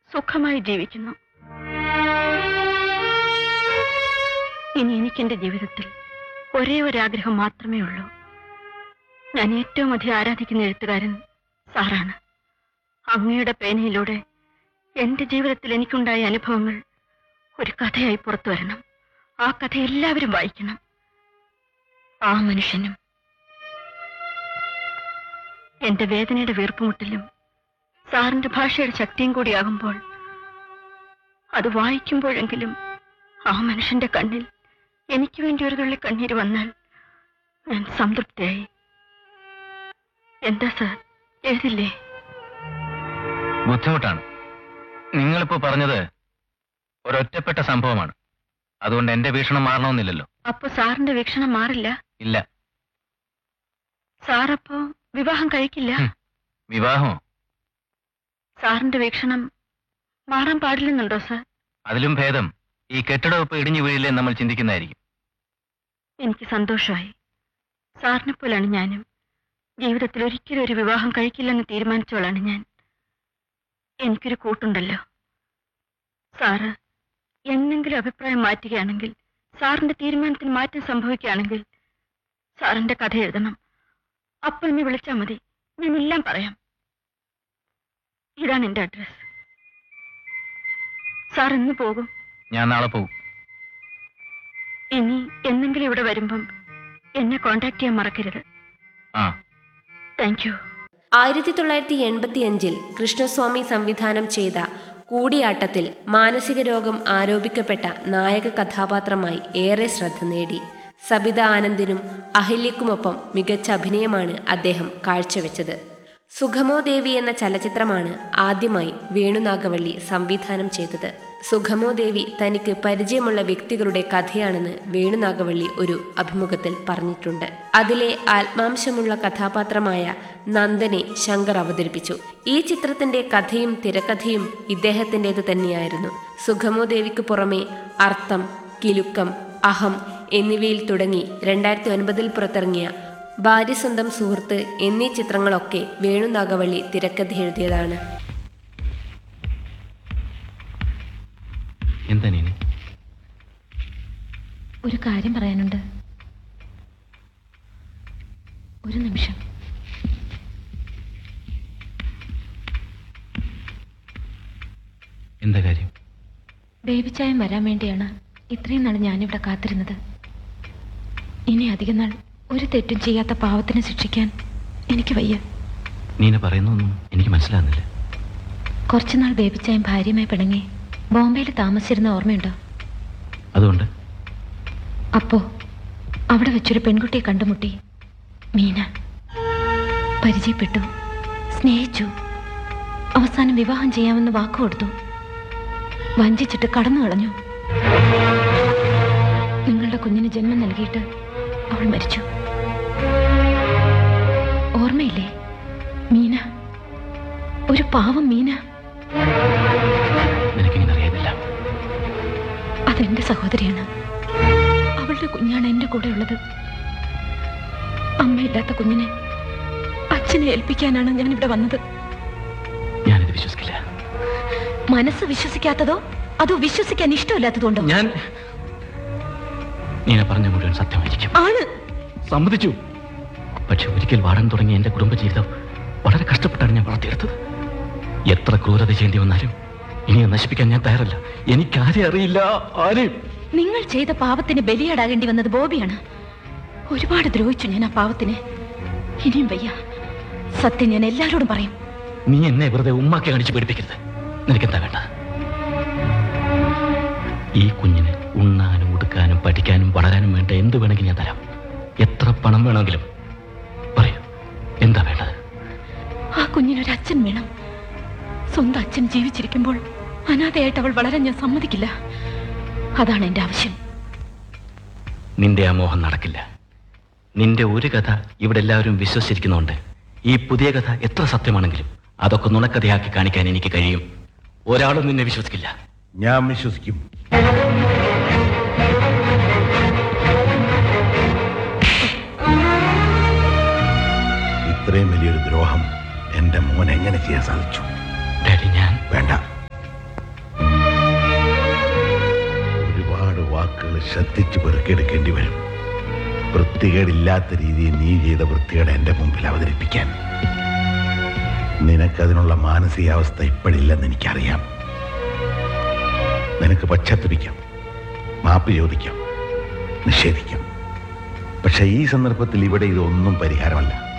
സുഖമായി ജീവിക്കുന്നു ഇനി എനിക്കെന്റെ ജീവിതത്തിൽ ഒരേ ഒരു ആഗ്രഹം മാത്രമേ ഉള്ളൂ ഞാൻ ഏറ്റവും അധികം ആരാധിക്കുന്ന എഴുത്തുകാരൻ സാറാണ് അങ്ങയുടെ പേനയിലൂടെ എന്റെ ജീവിതത്തിൽ എനിക്കുണ്ടായ അനുഭവങ്ങൾ ഒരു കഥയായി പുറത്തു വരണം ആ കഥ എല്ലാവരും വായിക്കണം ആ മനുഷ്യനും എന്റെ വേദനയുടെ വീർപ്പുമുട്ടലും സാറിന്റെ ഭാഷയുടെ ശക്തിയും കൂടിയാകുമ്പോൾ അത് വായിക്കുമ്പോഴെങ്കിലും ആ മനുഷ്യന്റെ കണ്ണിൽ എനിക്ക് വേണ്ടി ഒരു തുള്ളി കണ്ണീര് വന്നാൽ ഞാൻ സംതൃപ്തിയായി എന്താ സാർ എഴുതില്ലേ ബുദ്ധിമുട്ടാണ് നിങ്ങളിപ്പോ പറഞ്ഞത് ഒരൊറ്റപ്പെട്ട സംഭവമാണ് അതുകൊണ്ട് എന്റെ വീക്ഷണം മാറണമെന്നില്ലല്ലോ അപ്പൊ സാറിന്റെ വീക്ഷണം മാറില്ല ഇല്ല സാറപ്പോ വിവാഹം കഴിക്കില്ല ഹും. വിവാഹമോ സാറിന്റെ വീക്ഷണം മാറാൻ പാടില്ലെന്നുണ്ടോ സാർ അതിലും ഭേദം ഈ കെട്ടിടവെപ്പ് ഇടിഞ്ഞു വീഴില്ലേ നമ്മൾ ചിന്തിക്കുന്നതായിരിക്കും എനിക്ക് സന്തോഷമായി സാറിനെ പോലാണ് ഞാനും ജീവിതത്തിൽ ഒരിക്കലും ഒരു വിവാഹം കഴിക്കില്ലെന്ന് തീരുമാനിച്ചോളാണ് ഞാൻ എനിക്കൊരു കൂട്ടുണ്ടല്ലോ സാറ് എന്നെങ്കിലും അഭിപ്രായം മാറ്റുകയാണെങ്കിൽ സാറിന്റെ തീരുമാനത്തിൽ മാറ്റം സംഭവിക്കുകയാണെങ്കിൽ സാറിന്റെ കഥ എഴുതണം അപ്പോൾ എന്നെ വിളിച്ചാൽ മതി ഞാൻ എല്ലാം പറയാം ഇതാണ് എന്റെ അഡ്രസ് സാർ ഇന്ന് പോകും ഞാൻ നാളെ പോകും ഇനി എന്നെങ്കിലും ഇവിടെ വരുമ്പം എന്നെ കോണ്ടാക്ട് ചെയ്യാൻ മറക്കരുത് ആ താങ്ക് യു ആയിരത്തി തൊള്ളായിരത്തി എൺപത്തിയഞ്ചിൽ കൃഷ്ണസ്വാമി സംവിധാനം ചെയ്ത കൂടിയാട്ടത്തിൽ മാനസിക രോഗം ആരോപിക്കപ്പെട്ട നായക കഥാപാത്രമായി ഏറെ ശ്രദ്ധ നേടി സബിത ആനന്ദിനും അഹില്യക്കുമൊപ്പം മികച്ച അഭിനയമാണ് അദ്ദേഹം കാഴ്ചവെച്ചത് സുഖമോ ദേവി എന്ന ചലച്ചിത്രമാണ് ആദ്യമായി വേണുനാഗവള്ളി സംവിധാനം ചെയ്തത് സുഖമോ ദേവി തനിക്ക് പരിചയമുള്ള വ്യക്തികളുടെ കഥയാണെന്ന് വേണുനാഗവള്ളി ഒരു അഭിമുഖത്തിൽ പറഞ്ഞിട്ടുണ്ട് അതിലെ ആത്മാംശമുള്ള കഥാപാത്രമായ നന്ദനെ ശങ്കർ അവതരിപ്പിച്ചു ഈ ചിത്രത്തിന്റെ കഥയും തിരക്കഥയും ഇദ്ദേഹത്തിൻ്റെത് തന്നെയായിരുന്നു സുഖമോ ദേവിക്ക് പുറമെ അർത്ഥം കിലുക്കം അഹം എന്നിവയിൽ തുടങ്ങി രണ്ടായിരത്തി ഒൻപതിൽ പുറത്തിറങ്ങിയ ഭാര്യ സ്വന്തം സുഹൃത്ത് എന്നീ ചിത്രങ്ങളൊക്കെ വേണുനാഗവള്ളി തിരക്കഥ എഴുതിയതാണ് എന്താ നീന് ഒരു കാര്യം പറയാനുണ്ട് ഒരു നിമിഷം എന്താ കാര്യം ബേബിച്ചായം വരാൻ വേണ്ടിയാണ് ഇത്രയും നാൾ ഞാനിവിടെ കാത്തിരുന്നത് ഇനി അധികം നാൾ ഒരു തെറ്റും ചെയ്യാത്ത പാവത്തിനെ ശിക്ഷിക്കാൻ എനിക്ക് വയ്യ നീന പറയുന്നൊന്നും എനിക്ക് മനസ്സിലാകുന്നില്ല കുറച്ചുനാൾ ബേബിച്ചായം ഭാര്യയുമായി പിണങ്ങി ബോംബെയിൽ താമസിച്ചിരുന്ന ഓർമ്മയുണ്ടോ അതുകൊണ്ട് അപ്പോ അവിടെ വെച്ചൊരു പെൺകുട്ടിയെ കണ്ടുമുട്ടി മീന പരിചയപ്പെട്ടു സ്നേഹിച്ചു അവസാനം വിവാഹം ചെയ്യാമെന്ന് വാക്കു കൊടുത്തു വഞ്ചിച്ചിട്ട് കടന്നു കളഞ്ഞു നിങ്ങളുടെ കുഞ്ഞിന് ജന്മം നൽകിയിട്ട് അവൾ മരിച്ചു ഓർമ്മയില്ലേ മീന ഒരു പാവം മീന നിനക്കിങ്ങനെ അറിയാതില്ല അതെന്റെ സഹോദരിയാണ് അവളുടെ കുഞ്ഞാണ് എന്റെ കൂടെ ഉള്ളത് അമ്മയില്ലാത്ത കുഞ്ഞിനെ അച്ഛനെ ഏൽപ്പിക്കാനാണ് ഞാൻ ഇവിടെ വന്നത് ഞാനിത് വിശ്വസിക്കില്ല മനസ്സ് വിശ്വസിക്കാത്തതോ അതോ വിശ്വസിക്കാൻ ഇഷ്ടമില്ലാത്തതുകൊണ്ടോ ഞാൻ നീന പറഞ്ഞ മുഴുവൻ സത്യമായിരിക്കും ആണ് സമ്മതിച്ചു പക്ഷെ ഒരിക്കൽ വാടാൻ തുടങ്ങിയ എന്റെ കുടുംബജീവിതം വളരെ കഷ്ടപ്പെട്ടാണ് ഞാൻ വളർത്തിയെടുത്തത് എത്ര ക്രൂരത ചെയ്യേണ്ടി വന്നാലും ഇനി അത് നശിപ്പിക്കാൻ ഞാൻ തയ്യാറല്ല എനിക്കാരെ അറിയില്ല ആരെയും നിങ്ങൾ ചെയ്ത പാവത്തിന് ബലിയാടാകേണ്ടി വന്നത് ബോബിയാണ് ഒരുപാട് ദ്രോഹിച്ചു ഞാൻ ആ പാവത്തിനെ ഇനിയും വയ്യ സത്യം ഞാൻ എല്ലാവരോടും പറയും നീ എന്നെ വെറുതെ ഉമ്മാക്കി കാണിച്ച് പേടിപ്പിക്കരുത് നിനക്കെന്താ വേണ്ട ഈ കുഞ്ഞിന് ഉണ്ണാനും ഉടുക്കാനും പഠിക്കാനും വളരാനും വേണ്ട എന്ത് വേണമെങ്കിലും ഞാൻ തരാം എത്ര പണം വേണമെങ്കിലും പറയൂ എന്താ വേണ്ടത് ആ കുഞ്ഞിനൊരു അച്ഛൻ വേണം സ്വന്തം അച്ഛൻ ജീവിച്ചിരിക്കുമ്പോൾ അനാഥയായിട്ട് അവൾ വളരാൻ ഞാൻ സമ്മതിക്കില്ല അതാണ് എന്റെ ആവശ്യം നിന്റെ ആ മോഹം നടക്കില്ല നിന്റെ ഒരു കഥ ഇവിടെ എല്ലാവരും വിശ്വസിച്ചിരിക്കുന്നുണ്ട് ഈ പുതിയ കഥ എത്ര സത്യമാണെങ്കിലും അതൊക്കെ നുണക്കഥയാക്കി കാണിക്കാൻ എനിക്ക് കഴിയും ഒരാളും നിന്നെ വിശ്വസിക്കില്ല ഞാൻ വിശ്വസിക്കും ഇത്രയും വലിയൊരു ദ്രോഹം എന്റെ മോൻ എങ്ങനെ ചെയ്യാൻ സാധിച്ചു ഡാഡി ഞാൻ വേണ്ട ശ്രദ്ധിച്ച് പെറുക്കിയെടുക്കേണ്ടി വരും വൃത്തികേടില്ലാത്ത രീതിയിൽ നീ ചെയ്ത വൃത്തികേട് എൻ്റെ മുമ്പിൽ അവതരിപ്പിക്കാൻ നിനക്കതിനുള്ള മാനസികാവസ്ഥ ഇപ്പോഴില്ലെന്ന് എനിക്കറിയാം നിനക്ക് പക്ഷത്തിപ്പിക്കാം മാപ്പ് ചോദിക്കാം നിഷേധിക്കാം പക്ഷെ ഈ സന്ദർഭത്തിൽ ഇവിടെ ഇതൊന്നും പരിഹാരമല്ല